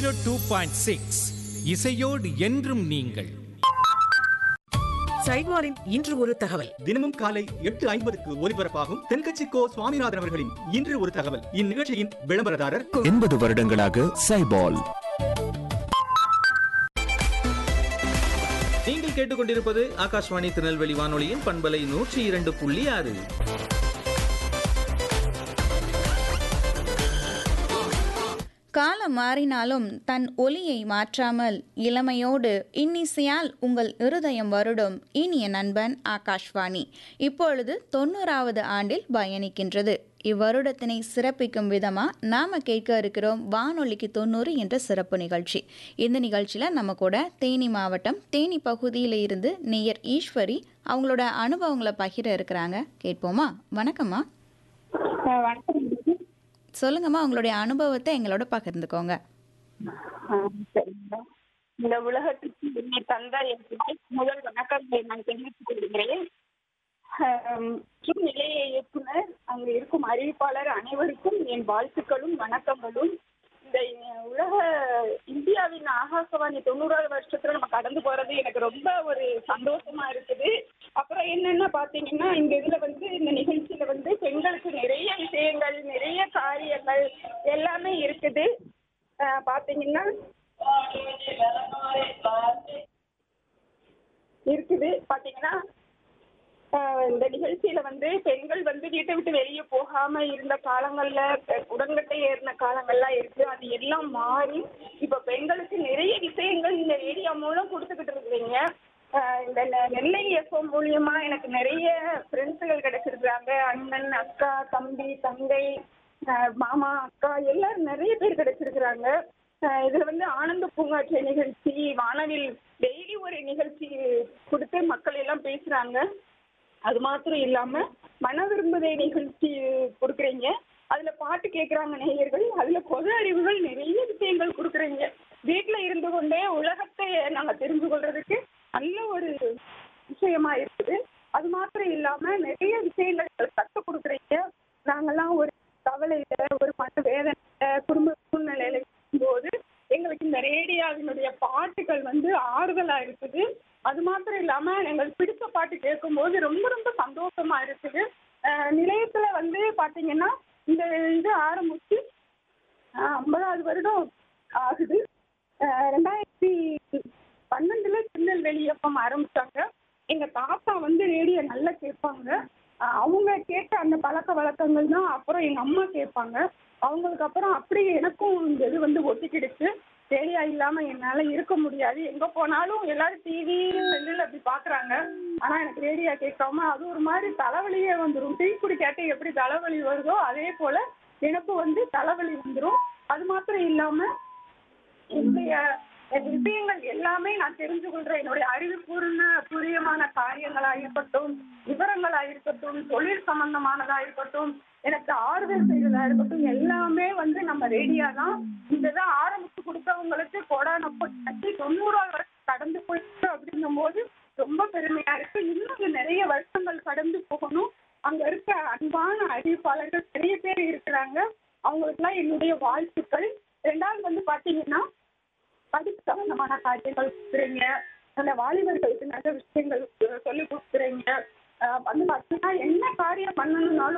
Two point six இசையோடு என்றும் நீங்கள் சைட்வாரின் இன்று ஒரு தகவல் தினமும் காலை எட்டு ஐம்பதுக்கு ஒலிபரப்பாகும் தென்கட்சி கோ சுவாமிநாதன் அவர்களின் இன்று ஒரு தகவல் இந்நிகழ்ச்சியின் விளம்பரதாரர் எண்பது வருடங்களாக சைபால் நீங்கள் கேட்டுக்கொண்டிருப்பது ஆகாஷ்வாணி திருநெல்வேலி வானொலியின் பண்பலை நூற்றி இரண்டு புள்ளி ஆறு காலம் மாறினாலும் தன் ஒலியை மாற்றாமல் இளமையோடு இன்னிசையால் உங்கள் இருதயம் வருடும் இனிய நண்பன் ஆகாஷ்வாணி இப்பொழுது தொண்ணூறாவது ஆண்டில் பயணிக்கின்றது இவ்வருடத்தினை சிறப்பிக்கும் விதமா நாம கேட்க இருக்கிறோம் வானொலிக்கு தொண்ணூறு என்ற சிறப்பு நிகழ்ச்சி இந்த நிகழ்ச்சியில நம்ம கூட தேனி மாவட்டம் தேனி பகுதியில இருந்து நேயர் ஈஸ்வரி அவங்களோட அனுபவங்களை பகிர இருக்கிறாங்க கேட்போமா வணக்கம்மா வணக்கம் சொல்லுங்கம்மா உங்களுடைய அனுபவத்தை எங்களோட பகிர்ந்துக்கோங்க ஆ, சரிங்க. இந்த உலகத்துக்கு என்னை தந்த என் தாய் முதல் வணக்கங்களை நான் தெரிவித்துக் கொள்கிறேன் ஆம், மற்றும் நிலைய இயக்குனர் அங்கு இருக்கும் அறிவிப்பாளர் அனைவருக்கும் என் வாழ்த்துக்களும் வணக்கங்களும் இந்த அஹ், உலக இந்தியாவின் ஆகாசவாணி தொண்ணூறாவது வருஷத்துல நம்ம கடந்து போறது எனக்கு ரொம்ப ஒரு சந்தோஷமா இருக்குது அப்புறம் என்னன்னா பாத்தீங்கன்னா இந்த இதுல வந்து இந்த நிகழ்ச்சியில வந்து பெண்களுக்கு நிறைய விஷயங்கள் நிறைய காரியங்கள் எல்லாமே இருக்குது ஆஹ் பாத்தீங்கன்னா இருக்குது பாத்தீங்கன்னா ஆஹ் இந்த நிகழ்ச்சியில வந்து பெண்கள் வந்து வீட்டை விட்டு வெளியே போகாம இருந்த காலங்கள்ல அஹ் உடன்கட்டை ஏறின காலங்கள்லாம் இருக்கு அது எல்லாம் மாறி இப்ப பெண்களுக்கு நிறைய விஷயங்கள் இந்த ஏரியா மூலம் கொடுத்துக்கிட்டு இருக்கிறீங்க ஆஹ் இந்த நெ- நெல்லை எஃப்எம் மூலியமா எனக்கு நிறைய ஃப்ரெண்ட்ஸுகள் கிடைச்சிருக்காங்க அண்ணன் அக்கா தம்பி தங்கை ஆஹ் மாமா அக்கா எல்லாரும் நிறைய பேர் கிடைச்சிருக்கிறாங்க ஆஹ் இதுல வந்து ஆனந்த பூங்காற்று நிகழ்ச்சி வானவில் டெய்லி ஒரு நிகழ்ச்சி கொடுத்து மக்கள் எல்லாம் பேசுறாங்க அது மாத்திரம் இல்லாம மன விரும்புதை நிகழ்ச்சி கொடுக்குறீங்க அதுல பாட்டு கேட்குறாங்க நேயர்கள் அதுல பொது அறிவுகள் நிறைய விஷயங்கள் கொடுக்குறீங்க வீட்டுல இருந்து கொண்டே உலகத்தை நாங்க தெரிஞ்சு கொள்றதுக்கு நல்ல ஒரு விஷயமா இருக்குது அது மாத்திரம் இல்லாம நிறைய விஷயங்கள் கற்றுக் கொடுக்குறீங்க நாங்கெல்லாம் ஒரு கவலையில ஒரு மன வேதனையில குடும்ப சூழ்நிலையில இருக்கும்போது எங்களுக்கு இந்த ரேடியோவினுடைய பாட்டுகள் வந்து ஆறுதலா இருக்குது அது மாத்திரம் இல்லாம எங்களுக்கு பிடிச்ச பாட்டு கேட்கும்போது ரொம்ப ரொம்ப சந்தோஷமா இருக்குது அஹ் நிலையத்துல வந்து பாத்தீங்கன்னா இந்த இது ஆரம்பிச்சு அஹ் ஐம்பதாவது வருடம் ஆகுது அஹ் ரெண்டாயிரத்தி பன்னெண்டுல திருநெல்வேலி எஃப்எம் ஆரம்பிச்சாங்க எங்க தாத்தா வந்து ரேடியோ நல்லா கேட்பாங்க அஹ் அவங்க கேட்ட அந்த பழக்க வழக்கங்கள் தான் அப்புறம் எங்க அம்மா கேட்பாங்க அவங்களுக்கு அப்புறம் அப்படியே எனக்கும் இந்த இது வந்து ஒட்டிக்கிடுச்சு ரேடியோ இல்லாம என்னால இருக்க முடியாது எங்க போனாலும் எல்லாரும் டிவி செல்லுல அப்படி பாக்குறாங்க ஆனா எனக்கு ரேடியோ கேட்காம அது ஒரு மாதிரி தலைவலியே வந்துடும் டீ குடி கேட்டு எப்படி தலைவலி வருதோ அதே போல எனக்கு வந்து தலைவலி வந்துடும் அது மாத்திரம் இல்லாம என்னுடைய விஷயங்கள் எல்லாமே நான் தெரிஞ்சு கொள்றேன் என்னுடைய அறிவுபூர்வ புரியமான காரியங்களா இருக்கட்டும் விவரங்களா இருக்கட்டும் தொழில் சம்பந்தமானதா இருக்கட்டும் எனக்கு ஆறுதல் செய்யறதா இருக்கட்டும் எல்லாமே வந்து நம்ம ரெடியா தான் இந்த இதை ஆரம்பிச்சு கொடுத்தவங்களுக்கு கொடான கட்டி தொண்ணூறாவது வருஷம் கடந்து போயிட்டு அப்படிங்கும் போது ரொம்ப பெருமையா இருக்கு இன்னும் இது நிறைய வருஷங்கள் கடந்து போகணும் அங்க இருக்க அன்பான அறிவிப்பாளர்கள் நிறைய பேர் இருக்கிறாங்க அவங்களுக்குலாம் என்னுடைய வாழ்த்துக்கள் ரெண்டாவது வந்து பாத்தீங்கன்னா படிப்பு சம்பந்தமான காரியங்கள் கொடுக்குறீங்க அந்த வாலிபர்களுக்கு நல்ல விஷயங்கள் சொல்லி கொடுக்குறீங்க அஹ் வந்து பாத்தீங்கன்னா என்ன காரியம் பண்ணணும்னாலும்